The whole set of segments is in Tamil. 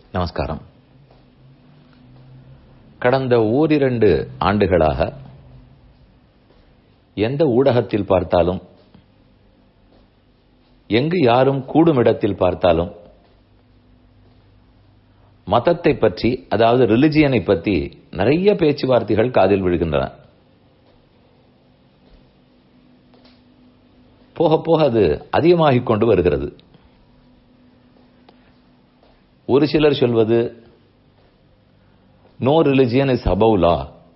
நமஸ்காரம் கடந்த ஓரிரண்டு ஆண்டுகளாக எந்த ஊடகத்தில் பார்த்தாலும் எங்கு யாரும் கூடும் இடத்தில் பார்த்தாலும் மதத்தை பற்றி அதாவது ரிலிஜியனை பற்றி நிறைய பேச்சுவார்த்தைகள் காதில் விழுகின்றன போக போக அது அதிகமாகிக் கொண்டு வருகிறது ஒரு சிலர் சொல்வது no religion is above law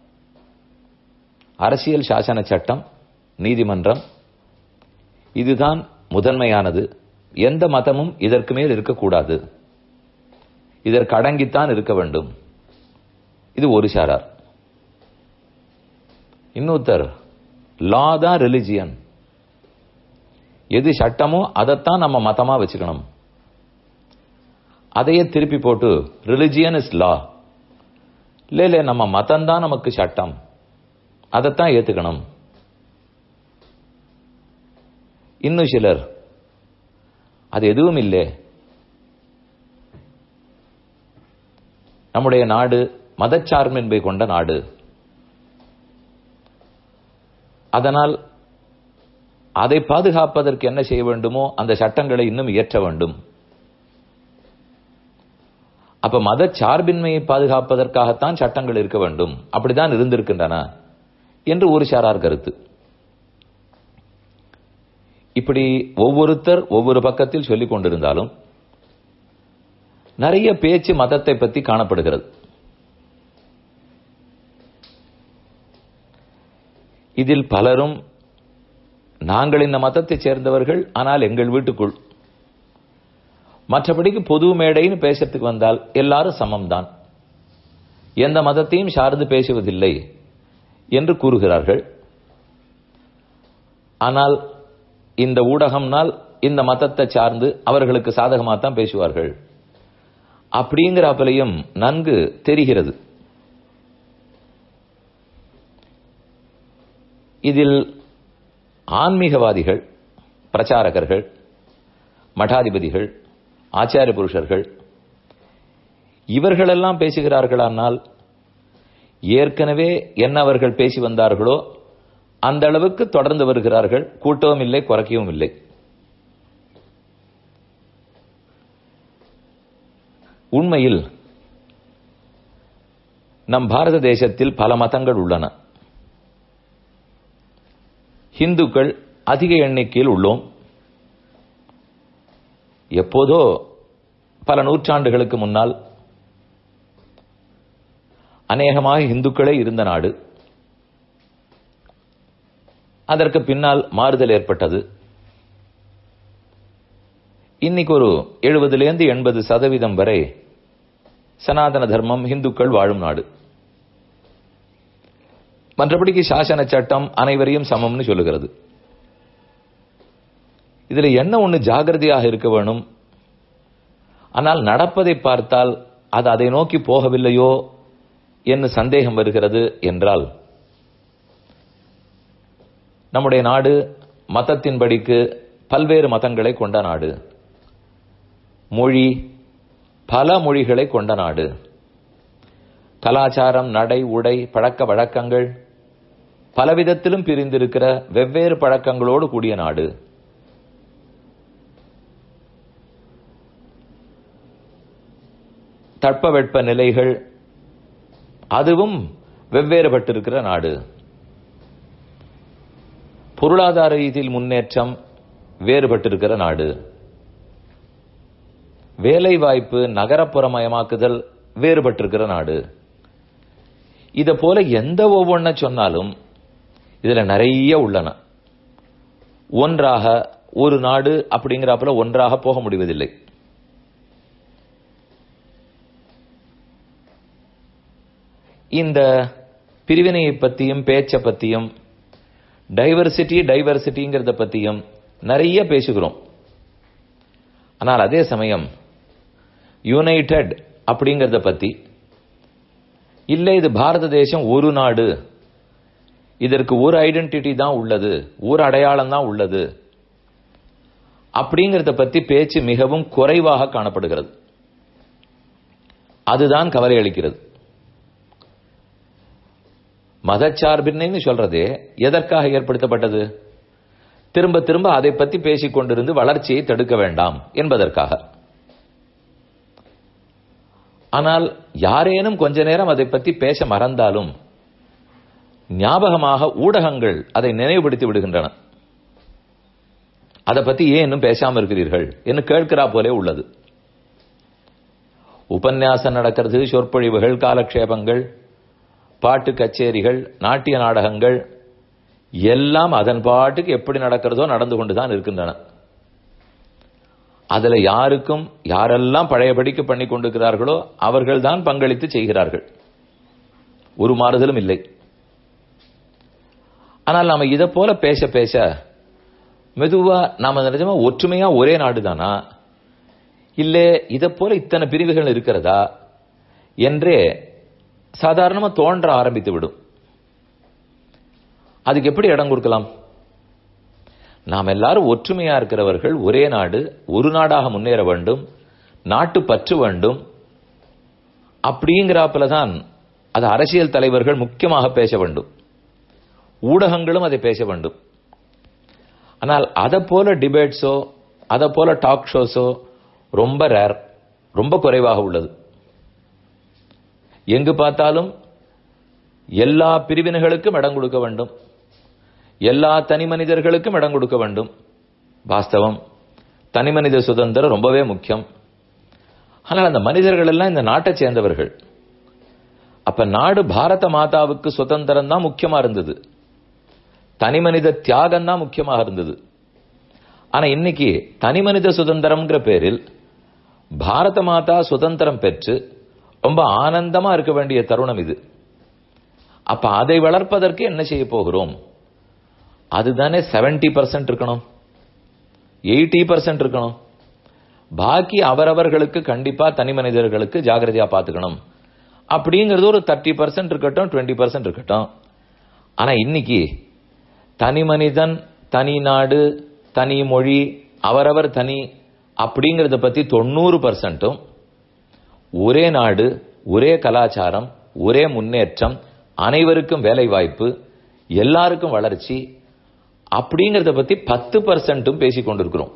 அரசியல் சாசன சட்டம் நீதிமன்றம் இதுதான் முதன்மையானது எந்த மதமும் இதற்கு மேல் இருக்கக்கூடாது இதற்கு அடங்கித்தான் இருக்க வேண்டும் இது ஒரு சாரார் இன்னொருத்தர் லா தான் ரிலிஜியன் எது சட்டமோ அதைத்தான் நம்ம மதமா வச்சுக்கணும் அதையே திருப்பி போட்டு ரிலிஜியன் இஸ் லா இல்ல இல்ல நம்ம மதம் தான் நமக்கு சட்டம் அதைத்தான் ஏத்துக்கணும் இன்னும் சிலர் அது எதுவும் இல்லை நம்முடைய நாடு மதச்சார்பின்மை கொண்ட நாடு அதனால் அதை பாதுகாப்பதற்கு என்ன செய்ய வேண்டுமோ அந்த சட்டங்களை இன்னும் இயற்ற வேண்டும் அப்ப மத சார்பின்மையை பாதுகாப்பதற்காகத்தான் சட்டங்கள் இருக்க வேண்டும் அப்படிதான் இருந்திருக்கின்றன என்று ஒரு சாரார் கருத்து இப்படி ஒவ்வொருத்தர் ஒவ்வொரு பக்கத்தில் சொல்லிக் கொண்டிருந்தாலும் நிறைய பேச்சு மதத்தை பத்தி காணப்படுகிறது இதில் பலரும் நாங்கள் இந்த மதத்தைச் சேர்ந்தவர்கள் ஆனால் எங்கள் வீட்டுக்குள் மற்றபடிக்கு பொது மேடைன்னு பேசுறதுக்கு வந்தால் எல்லாரும் சமம்தான் எந்த மதத்தையும் சார்ந்து பேசுவதில்லை என்று கூறுகிறார்கள் ஆனால் இந்த ஊடகம்னால் இந்த மதத்தை சார்ந்து அவர்களுக்கு சாதகமாக தான் பேசுவார்கள் அப்படிங்கிற அப்பலையும் நன்கு தெரிகிறது இதில் ஆன்மீகவாதிகள் பிரச்சாரகர்கள் மடாதிபதிகள் ஆச்சாரிய புருஷர்கள் இவர்களெல்லாம் பேசுகிறார்களானால் ஏற்கனவே என்ன அவர்கள் பேசி வந்தார்களோ அந்த அளவுக்கு தொடர்ந்து வருகிறார்கள் கூட்டவும் இல்லை குறைக்கவும் இல்லை உண்மையில் நம் பாரத தேசத்தில் பல மதங்கள் உள்ளன இந்துக்கள் அதிக எண்ணிக்கையில் உள்ளோம் எப்போதோ பல நூற்றாண்டுகளுக்கு முன்னால் அநேகமாக இந்துக்களே இருந்த நாடு அதற்கு பின்னால் மாறுதல் ஏற்பட்டது இன்னைக்கு ஒரு எழுபதுலேருந்து எண்பது சதவீதம் வரை சனாதன தர்மம் இந்துக்கள் வாழும் நாடு மற்றபடிக்கு சாசன சட்டம் அனைவரையும் சமம்னு சொல்லுகிறது இதுல என்ன ஒண்ணு ஜாகிரதையாக இருக்க வேணும் ஆனால் நடப்பதை பார்த்தால் அது அதை நோக்கி போகவில்லையோ என்று சந்தேகம் வருகிறது என்றால் நம்முடைய நாடு மதத்தின்படிக்கு பல்வேறு மதங்களை கொண்ட நாடு மொழி பல மொழிகளை கொண்ட நாடு கலாச்சாரம் நடை உடை பழக்க வழக்கங்கள் பலவிதத்திலும் பிரிந்திருக்கிற வெவ்வேறு பழக்கங்களோடு கூடிய நாடு தட்பவெட்ப நிலைகள் அதுவும் வெவ்வேறுபட்டிருக்கிற நாடு பொருளாதார ரீதியில் முன்னேற்றம் வேறுபட்டிருக்கிற நாடு வேலை வாய்ப்பு நகரப்புறமயமாக்குதல் வேறுபட்டிருக்கிற நாடு இத போல எந்த ஒவ்வொன்ன சொன்னாலும் இதுல நிறைய உள்ளன ஒன்றாக ஒரு நாடு அப்படிங்கிறப்பல ஒன்றாக போக முடிவதில்லை இந்த பிரிவினையை பத்தியும் பேச்சை பத்தியும் டைவர்சிட்டி டைவர்சிட்டிங்கிறத பத்தியும் நிறைய பேசுகிறோம் ஆனால் அதே சமயம் யுனைடெட் அப்படிங்கறத பத்தி இல்ல இது பாரத தேசம் ஒரு நாடு இதற்கு ஒரு ஐடென்டிட்டி தான் உள்ளது ஒரு அடையாளம் தான் உள்ளது அப்படிங்கறத பத்தி பேச்சு மிகவும் குறைவாக காணப்படுகிறது அதுதான் கவலை அளிக்கிறது மதச்சார்பின்மைன்னு சொல்றதே எதற்காக ஏற்படுத்தப்பட்டது திரும்ப திரும்ப அதை பத்தி பேசிக் கொண்டிருந்து வளர்ச்சியை தடுக்க வேண்டாம் என்பதற்காக ஆனால் யாரேனும் கொஞ்ச நேரம் அதை பத்தி பேச மறந்தாலும் ஞாபகமாக ஊடகங்கள் அதை நினைவுபடுத்தி விடுகின்றன அதை பத்தி ஏன் இன்னும் பேசாம இருக்கிறீர்கள் என்று கேட்கிறா போலே உள்ளது உபன்யாசம் நடக்கிறது சொற்பொழிவுகள் காலக்ஷேபங்கள் பாட்டு கச்சேரிகள் நாட்டிய நாடகங்கள் எல்லாம் அதன் பாட்டுக்கு எப்படி நடக்கிறதோ நடந்து கொண்டுதான் இருக்கின்றன அதுல யாருக்கும் யாரெல்லாம் பழையபடிக்கு பண்ணி கொண்டிருக்கிறார்களோ அவர்கள் தான் பங்களித்து செய்கிறார்கள் ஒரு மாறுதலும் இல்லை ஆனால் நாம இதை போல பேச பேச மெதுவா நாம நிஜமா ஒற்றுமையா ஒரே நாடு தானா இல்ல இதை போல இத்தனை பிரிவுகள் இருக்கிறதா என்றே சாதாரணமா தோன்ற ஆரம்பித்து விடும் அதுக்கு எப்படி இடம் கொடுக்கலாம் நாம் எல்லாரும் ஒற்றுமையா இருக்கிறவர்கள் ஒரே நாடு ஒரு நாடாக முன்னேற வேண்டும் நாட்டு பற்று வேண்டும் அப்படிங்கிறாப்புல தான் அது அரசியல் தலைவர்கள் முக்கியமாக பேச வேண்டும் ஊடகங்களும் அதை பேச வேண்டும் ஆனால் அதை போல டிபேட்ஸோ அதை போல டாக் ஷோஸோ ரொம்ப ரேர் ரொம்ப குறைவாக உள்ளது எங்கு பார்த்தாலும் எல்லா பிரிவினைகளுக்கும் இடம் கொடுக்க வேண்டும் எல்லா தனி மனிதர்களுக்கும் இடம் கொடுக்க வேண்டும் வாஸ்தவம் தனி மனித சுதந்திரம் ரொம்பவே முக்கியம் ஆனால் அந்த மனிதர்கள் எல்லாம் இந்த நாட்டை சேர்ந்தவர்கள் அப்ப நாடு பாரத மாதாவுக்கு சுதந்திரம் தான் முக்கியமா இருந்தது தனி மனித தியாகம் தான் முக்கியமாக இருந்தது ஆனா இன்னைக்கு தனி மனித சுதந்திரம்ங்கிற பேரில் பாரத மாதா சுதந்திரம் பெற்று ரொம்ப ஆனந்தமா இருக்க வேண்டிய தருணம் இது அப்ப அதை வளர்ப்பதற்கு என்ன செய்ய போகிறோம் அதுதானே செவன்டி பர்சன்ட் இருக்கணும் எயிட்டி பர்சன்ட் இருக்கணும் பாக்கி அவரவர்களுக்கு கண்டிப்பா தனி மனிதர்களுக்கு ஜாகிரதையா பாத்துக்கணும் அப்படிங்கிறது ஒரு தேர்ட்டி பர்சன்ட் இருக்கட்டும் டுவெண்ட்டி பர்சன்ட் இருக்கட்டும் ஆனா இன்னைக்கு தனி மனிதன் தனி நாடு தனி மொழி அவரவர் தனி அப்படிங்கறத பத்தி தொண்ணூறு பர்சன்ட்டும் ஒரே நாடு ஒரே கலாச்சாரம் ஒரே முன்னேற்றம் அனைவருக்கும் வேலை வாய்ப்பு எல்லாருக்கும் வளர்ச்சி அப்படிங்கறத பத்தி பத்து பர்சன்ட்டும் பேசிக் கொண்டிருக்கிறோம்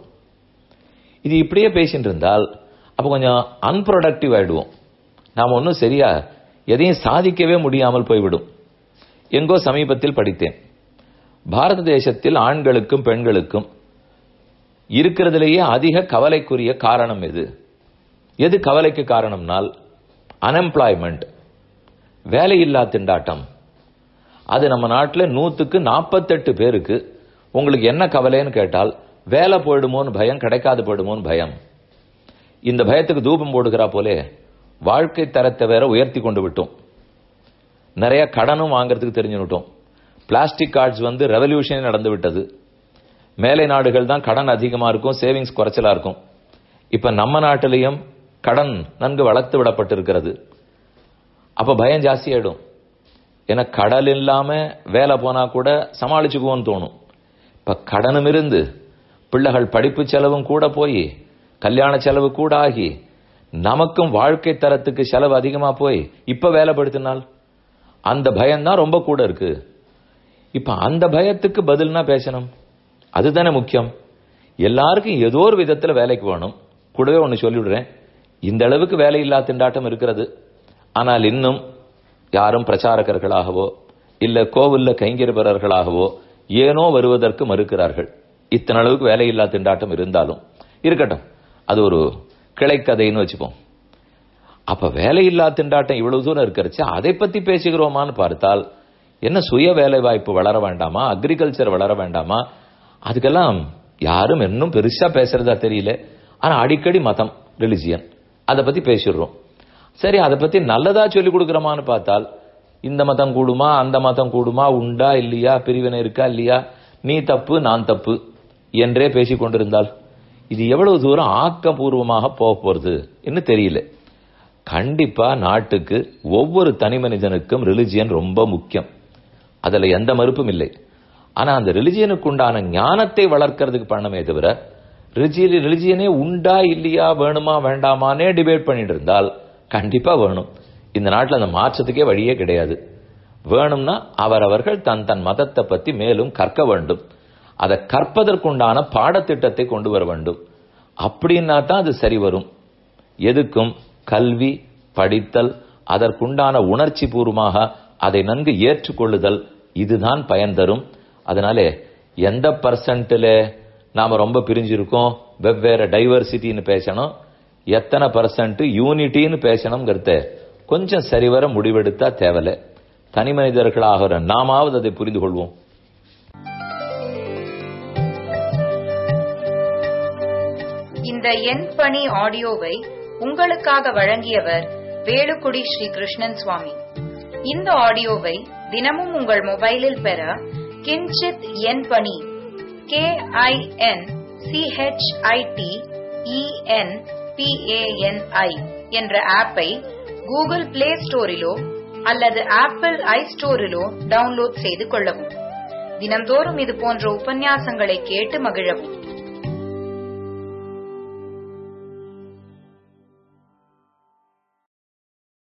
இது இப்படியே பேசிட்டு இருந்தால் அப்ப கொஞ்சம் அன்ப்ரொடக்டிவ் ஆயிடுவோம் நாம் ஒன்றும் சரியா எதையும் சாதிக்கவே முடியாமல் போய்விடும் எங்கோ சமீபத்தில் படித்தேன் பாரத தேசத்தில் ஆண்களுக்கும் பெண்களுக்கும் இருக்கிறதுலேயே அதிக கவலைக்குரிய காரணம் எது எது கவலைக்கு காரணம்னால் அன்எம்ப்ளாய்மெண்ட் வேலையில்லா திண்டாட்டம் அது நம்ம நாட்டில் நூத்துக்கு நாற்பத்தெட்டு பேருக்கு உங்களுக்கு என்ன கவலைன்னு கேட்டால் வேலை போயிடுமோன்னு பயம் கிடைக்காது போயிடுமோன்னு பயம் இந்த பயத்துக்கு தூபம் போடுகிறா போலே வாழ்க்கை தரத்தை வேற உயர்த்தி கொண்டு விட்டோம் நிறைய கடனும் வாங்குறதுக்கு தெரிஞ்சு விட்டோம் பிளாஸ்டிக் கார்ட்ஸ் வந்து ரெவல்யூஷன் நடந்து விட்டது மேலை நாடுகள் தான் கடன் அதிகமா இருக்கும் சேவிங்ஸ் குறைச்சலா இருக்கும் இப்ப நம்ம நாட்டிலையும் கடன் நன்கு வளர்த்து விடப்பட்டிருக்கிறது அப்ப பயம் ஜாஸ்தி ஆயிடும் ஏன்னா கடல் இல்லாம வேலை போனா கூட சமாளிச்சுக்குவோன்னு தோணும் இப்ப கடனும் இருந்து பிள்ளைகள் படிப்பு செலவும் கூட போய் கல்யாண செலவு கூட ஆகி நமக்கும் வாழ்க்கை தரத்துக்கு செலவு அதிகமா போய் இப்ப வேலைப்படுத்தினால் அந்த பயம்தான் ரொம்ப கூட இருக்கு இப்ப அந்த பயத்துக்கு பதில்னா பேசணும் அதுதானே முக்கியம் எல்லாருக்கும் ஏதோ ஒரு விதத்துல வேலைக்கு வேணும் கூடவே ஒன்னு சொல்லிவிடுறேன் இந்த அளவுக்கு வேலையில்லா திண்டாட்டம் இருக்கிறது ஆனால் இன்னும் யாரும் பிரச்சாரகர்களாகவோ இல்ல கோவில்ல கைங்கரிபரர்களாகவோ ஏனோ வருவதற்கு மறுக்கிறார்கள் இத்தனை அளவுக்கு வேலையில்லா திண்டாட்டம் இருந்தாலும் இருக்கட்டும் அது ஒரு கிளைக்கதைன்னு வச்சுப்போம் அப்ப வேலையில்லா திண்டாட்டம் இவ்வளவு தூரம் இருக்கிறச்சு அதை பத்தி பேசுகிறோமான்னு பார்த்தால் என்ன சுய வேலை வாய்ப்பு வளர வேண்டாமா அக்ரிகல்ச்சர் வளர வேண்டாமா அதுக்கெல்லாம் யாரும் இன்னும் பெருசா பேசுறதா தெரியல ஆனா அடிக்கடி மதம் ரிலிஜியன் அதை பத்தி பேசிடுறோம் சரி அதை பத்தி நல்லதா சொல்லி கொடுக்கறோமான்னு பார்த்தால் இந்த மதம் கூடுமா அந்த மதம் கூடுமா உண்டா இல்லையா பிரிவினை இருக்கா இல்லையா நீ தப்பு நான் தப்பு என்றே பேசிக் கொண்டிருந்தால் இது எவ்வளவு தூரம் ஆக்கப்பூர்வமாக போக போறது என்று தெரியல கண்டிப்பா நாட்டுக்கு ஒவ்வொரு தனி மனிதனுக்கும் ரிலிஜியன் ரொம்ப முக்கியம் அதுல எந்த மறுப்பும் இல்லை ஆனா அந்த ரிலிஜியனுக்கு உண்டான ஞானத்தை வளர்க்கறதுக்கு பண்ணமே தவிர ரிலிஜியனே உண்டா இல்லையா வேணுமா வேண்டாமானே டிபேட் பண்ணிட்டு இருந்தால் கண்டிப்பா வேணும் இந்த நாட்டில் அந்த மாற்றத்துக்கே வழியே கிடையாது வேணும்னா அவரவர்கள் தன் தன் மதத்தை பத்தி மேலும் கற்க வேண்டும் அதை கற்பதற்குண்டான பாடத்திட்டத்தை கொண்டு வர வேண்டும் அப்படின்னா தான் அது சரி வரும் எதுக்கும் கல்வி படித்தல் அதற்குண்டான உணர்ச்சி பூர்வமாக அதை நன்கு ஏற்றுக்கொள்ளுதல் இதுதான் பயன் தரும் அதனாலே எந்த பர்சன்ட்ல நாம ரொம்ப பிரிஞ்சிருக்கோம் வெவ்வேறு டைவர்சிட்டின்னு பேசணும் எத்தனை பர்சன்ட் யூனிட்டின்னு பேசணுங்கிறத கொஞ்சம் சரிவர முடிவெடுத்தா தேவலை தனி மனிதர்களாகிற நாமாவது அதை புரிந்து கொள்வோம் இந்த எண் பணி ஆடியோவை உங்களுக்காக வழங்கியவர் வேலுக்குடி ஸ்ரீ கிருஷ்ணன் சுவாமி இந்த ஆடியோவை தினமும் உங்கள் மொபைலில் பெற கிஞ்சித் எண் பணி கே ஐ என் சிஹெச்ஐடி இஎன் பிஏஎன்ஐ என்ற ஆப்பை கூகுள் பிளே ஸ்டோரிலோ அல்லது ஆப்பிள் ஐ ஸ்டோரிலோ டவுன்லோட் செய்து கொள்ளவும் தினம்தோறும் இது போன்ற உபன்யாசங்களை கேட்டு மகிழவும்